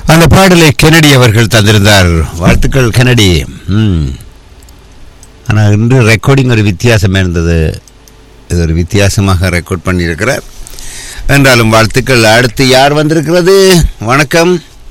அந்த பாடலை கெனடி அவர்கள் தந்திருந்தார் வாழ்த்துக்கள் கெனடி ம் ஆனால் இன்று ரெக்கார்டிங் ஒரு வித்தியாசம் இருந்தது இது ஒரு வித்தியாசமாக ரெக்கார்ட் பண்ணியிருக்கிறார் என்றாலும் வாழ்த்துக்கள் அடுத்து யார் வந்திருக்கிறது வணக்கம்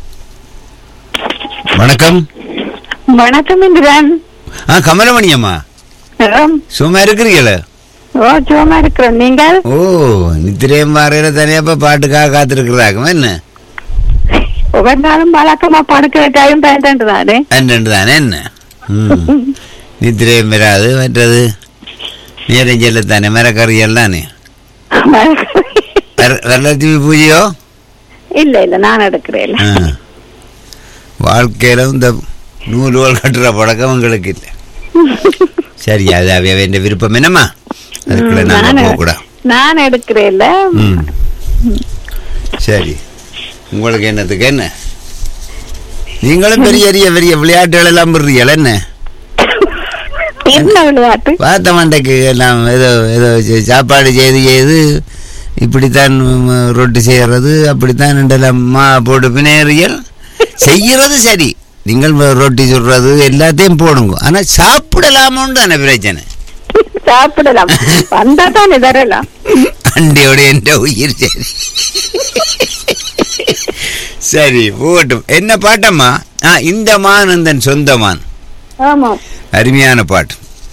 வணக்கம் வணக்கம் இந்திரன் ஆ கமலமணி அம்மா ஆம். சும்மா இருக்கிறீங்களே ஓ சும்மா இருக்கிறோம் நீங்கள் ஓ நித்திரையும் மாறையில தனியாப்ப பாட்டுக்காக காத்திருக்கிறாங்க என்ன ஒவ்வொரு நாளும் வழக்கமா படுக்கிற டைம் பயந்துட்டு தானே அன்று தானே என்ன ம் நித்திரையும் வராது மற்றது நேரஞ்சல்ல தானே மரக்கறியல் தானே வர- வரலட்சுமி பூஜையோ இல்ல இல்ல நான் எடுக்கிறேன் ஆ. வாழ்க்கையில இந்த நூல்கள் கட்டுற பழக்கம் உங்களுக்கு இல்லை சரி அது அவைய வேண்டிய விருப்பம் என்னம்மா அதுக்குள்ள நாங்க நான் போகக்கூடாது நான் எடுக்கிறேன் ம் சரி உங்களுக்கு என்னத்துக்கு என்ன நீங்களும் பெரிய பெரிய பெரிய விளையாட்டுகள் எல்லாம் பெறீங்கள என்ன என்ன விளையாட்டு பார்த்த மண்டைக்கு எல்லாம் ஏதோ ஏதோ சே- சாப்பாடு செய்து செய்து இப்படித்தான் ம், ரொட்டி செய்யறது அப்படித்தான் ரெண்டெல்லாம் மா போட்டு பிணையறியல் செய்யறது சரி நீங்கள் வ- ரொட்டி சுடுறது எல்லாத்தையும் போடுங்க ஆனா சாப்பிடலாமோன்னு தானே பிரச்சனை சாப்பிடலாம் வந்தா தானே தரலாம் அண்டியோட என்ற உயிர் சரி சரி போகட்டும் என்ன பாட்டம்மா ஆ இந்த மான் இந்தன் சொந்த மான் ஆமா அருமையான பாட்டு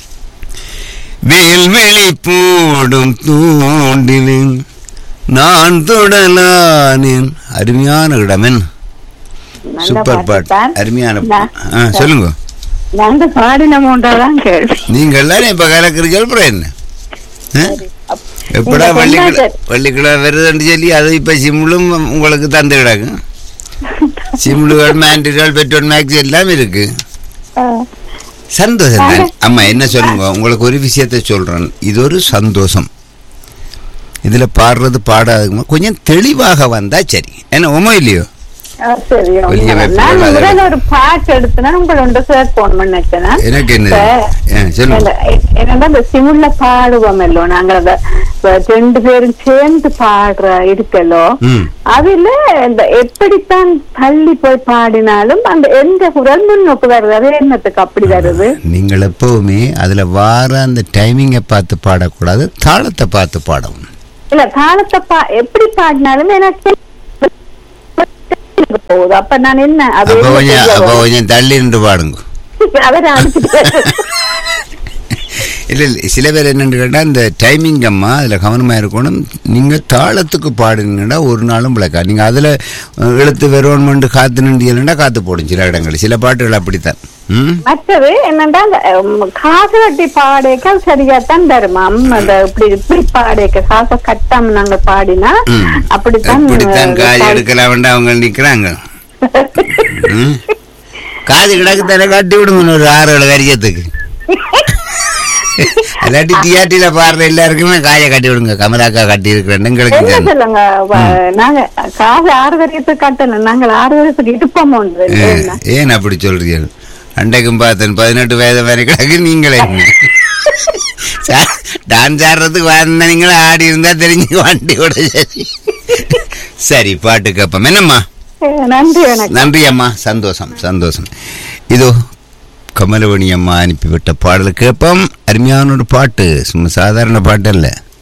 வேல்வெளி போடும் தூண்டிலின் நான் தொடலானேன் அருமையான இடமென் நல்ல சூப்பர் பாட்டு தான். அருமையான நான்- பாட்டு. ஆ சொல்லுங்க நாங்க பாடின மூன்றாதான் கேள்வி நீங்க எல்லாரும் இப்ப கலக்குறீங்க அப்புறம் என்ன ஆ? அப்- எப்படா நீங்க வெள்ளிக்கிழமை கொண்டாட்ட- வெள்ளிக்கிழமை வருதுன்னு சொல்லி அது இப்ப சிம்லும் உங்களுக்கு தந்து கிடக்கும் சிம்லுகள் மேண்டிகள் பெட்ரோல் மேக்ஸ் எல்லாம் இருக்கு ஆ, சந்தோஷம் தான் அம்மா என்ன சொல்லுங்க உங்களுக்கு ஒரு விஷயத்த சொல்றேன் இது ஒரு சந்தோஷம் இதுல பாடுறது பாடாதுமா கொஞ்சம் தெளிவாக வந்தா சரி என்ன உமோ இல்லையோ ஆ, சரி வெளிய வைப்பு நான் கொள்ளாத. முதல்ல ஒரு பாட்டு எடுத்தேன்னா உங்களோட சார் போன் பண்ணேன் எனக்கு என்ன இப்ப- ஆ, சொல்லுங்க இல்ல, எ- என்னன்னா இந்த சிமுல்ல பாடுவோம் இல்லோ நாங்க அந்த இப்ப ரெண்டு பேரும் சேர்ந்து பாடுற இருக்கலோ ம் அதுல இந்த எப்படித்தான் தள்ளி போய் பாடினாலும் அந்த எந்த குரல் முன்னோக்கு வருது அது என்னத்துக்கு அப்படி வருது நீங்கள் எப்பவுமே அதுல வார அந்த டைமிங்கை பார்த்து பாடக்கூடாது தாளத்தை பார்த்து பாடணும் இல்ல காலத்தை பா எப்படி பாடினாலும் எனக்கு போகுது அப்ப நான் என்ன அது அப்ப என்ன கொஞ்சம் அப்ப செய்யணும்? கொஞ்சம் தள்ளி நின்று பாடுங்க அவரை அனுப்பிட்டு இல்ல இல்ல சில பேர் என்னன்னு கேட்டா இந்த டைமிங் அம்மா அதுல கவனமா இருக்கணும் நீங்க தாளத்துக்கு பாடுனீங்கன்னா ஒரு நாளும் விளக்கா நீங்க அதுல அஹ், எழுத்து வெறுவன்மெண்ட் காத்து நின்றீங்கன்னா காத்து போடும் சில இடங்கள் சில பாட்டுகள் அப்படித்தான் ம் மற்றது என்னன்னா அந்த, உம், காசு கட்டி பாடேக்க சரியா தான் தருமாம் அந்த இப்படி இப்படி பாடேக்க காசை கட்டாம நாங்க பாடினா ம். அப்படித்தான் அப்படித்தான் காது அஹ், எடுக்கலாம் அவங்க நிக்கிறாங்க ம். காது கிடக்கு தலை காட்டி விடுங்க ஒரு ஆறு ஏழு வரியத்துக்கு இல்லாட்டி டிஆர்டியில பாடுற எல்லாருக்குமே காயை கட்டி விடுங்க கமலாக்கா கட்டி இருக்கிறேன் எங்களுக்கு என்ன தான். சொல்லுங்க வ- நாங்க காசு ஆறு வரியத்துக்கு கட்டணும் நாங்கள் ஆறு வரியத்துக்கு இடுப்போம் ஒன்று ஏ, என்ன? ஏன் அப்படி சொல்றீங்க அண்டைக்கும் பார்த்தேன் பதினெட்டு வயது வரை கிடக்கு நீங்களே டான்ஸ் ஆடுறதுக்கு வந்தீங்களா ஆடி இருந்தா தெரிஞ்சு வண்டியோட சரி சரி பாட்டு கேப்போம் என்னம்மா அஹ், நன்றி வணக்கம் நன்றி அம்மா சந்தோஷம் சந்தோஷம் இதோ கமலவணி அம்மா அனுப்பிவிட்ட பாடல் கேட்போம் அருமையான ஒரு பாட்டு சும்மா சாதாரண பாட்டு அல்ல